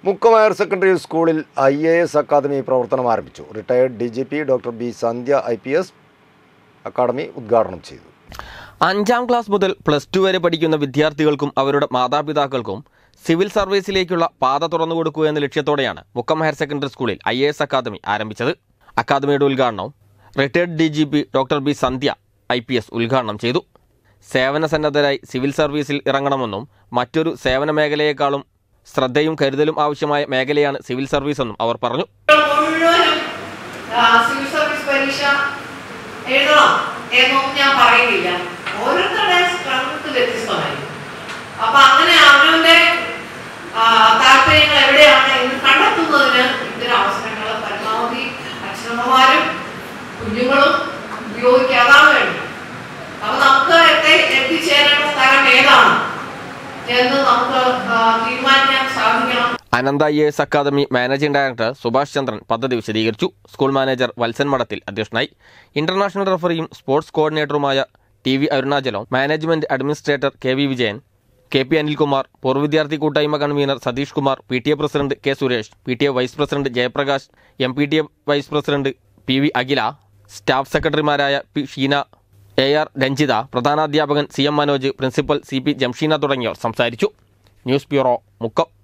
Mukkam higher secondary സ്കൂളിൽ I A S academy പ്രവർത്തനം ആരംഭിച്ചു retired D G P doctor B Sandhya I P S academy ഉദ്ഘാടനം ചെയ്തു അഞ്ചാം ക്ലാസ് മുതൽ പ്ലസ് ടു വരെ പഠിക്കുന്ന വിദ്യാർത്ഥികൾക്കും അവരുടെ മാതാപിതാക്കൾക്കും സിവിൽ സർവീസിലേക്കുള്ള പാത തുറന്നു കൊടുക്കുക എന്ന ലക്ഷ്യത്തോടെയാണ് മുക്കം ഹയർ സെക്കൻഡറി സ്കൂളിൽ ഐ എ എസ് അക്കാദമി ആരംഭിച്ചത് അക്കാദമിയുടെ ഉദ്ഘാടനം retired D G P doctor B Sandhya I P S ഉദ്ഘാടനം ചെയ്തു സേവന സന്നദ്ധരായി സിവിൽ സർവീസിൽ ഇറങ്ങണമെന്നും മറ്റൊരു സേവന മേഖലയെക്കാളും ശ്രദ്ധയും കരുതലും ആവശ്യമായ മേഖലയാണ് സിവിൽ സർവീസ് എന്നും അവർ പറഞ്ഞു മുഴുവനും ആ, സിവിൽ സർവീസ് പരീക്ഷ എഴുതണം എന്നൊന്നും ഞാൻ പറയുന്നില്ല ഓരോരുത്തരുടെ സ്ട്രെങ്ത് വ്യത്യസ്തമായിരിക്കും അപ്പൊ അങ്ങനെ അവനവന്റെ ആ, താല്പര്യങ്ങൾ എവിടെയാണ് എന്ന് കണ്ടെത്തുന്നതിന് ഇത്തരം അവസരങ്ങൾ പരമാവധി അച്ഛനമ്മമാരും കുഞ്ഞുങ്ങളും ഉപയോഗിക്കുക അതാണ് വേണ്ടത് അപ്പൊ നമുക്ക് എത്തി എത്തിച്ചേരേണ്ട സ്ഥലം ഏതാണ് എന്ന് നമുക്ക് ആ, തീരുമാനിക്കാൻ സാധിക്കണം Anantha I S academy managing director Subhash Chandran പദ്ധതി വിശദീകരിച്ചു സ്കൂൾ മാനേജർ വത്സൻ മഠത്തിൽ അധ്യക്ഷനായി ഇന്റർനാഷണൽ റഫറിയും സ്പോർട്സ് കോർഡിനേറ്ററുമായ T V Arunachalam management administrator K V Vijayan K P Anilkumar പൂർവ്വ വിദ്യാർത്ഥി കൂട്ടായ്മ convener Satheesh Kumar P T A president K Suresh P T A vice president Jayaprakash M P T A vice president P V Akhila staff സെക്രട്ടറിമാരായ P Sheena A R Ranjitha പ്രധാനാധ്യാപകൻ C M Manoj principal C P Jamsheena തുടങ്ങിയവർ സംസാരിച്ചു news bureau Mukkam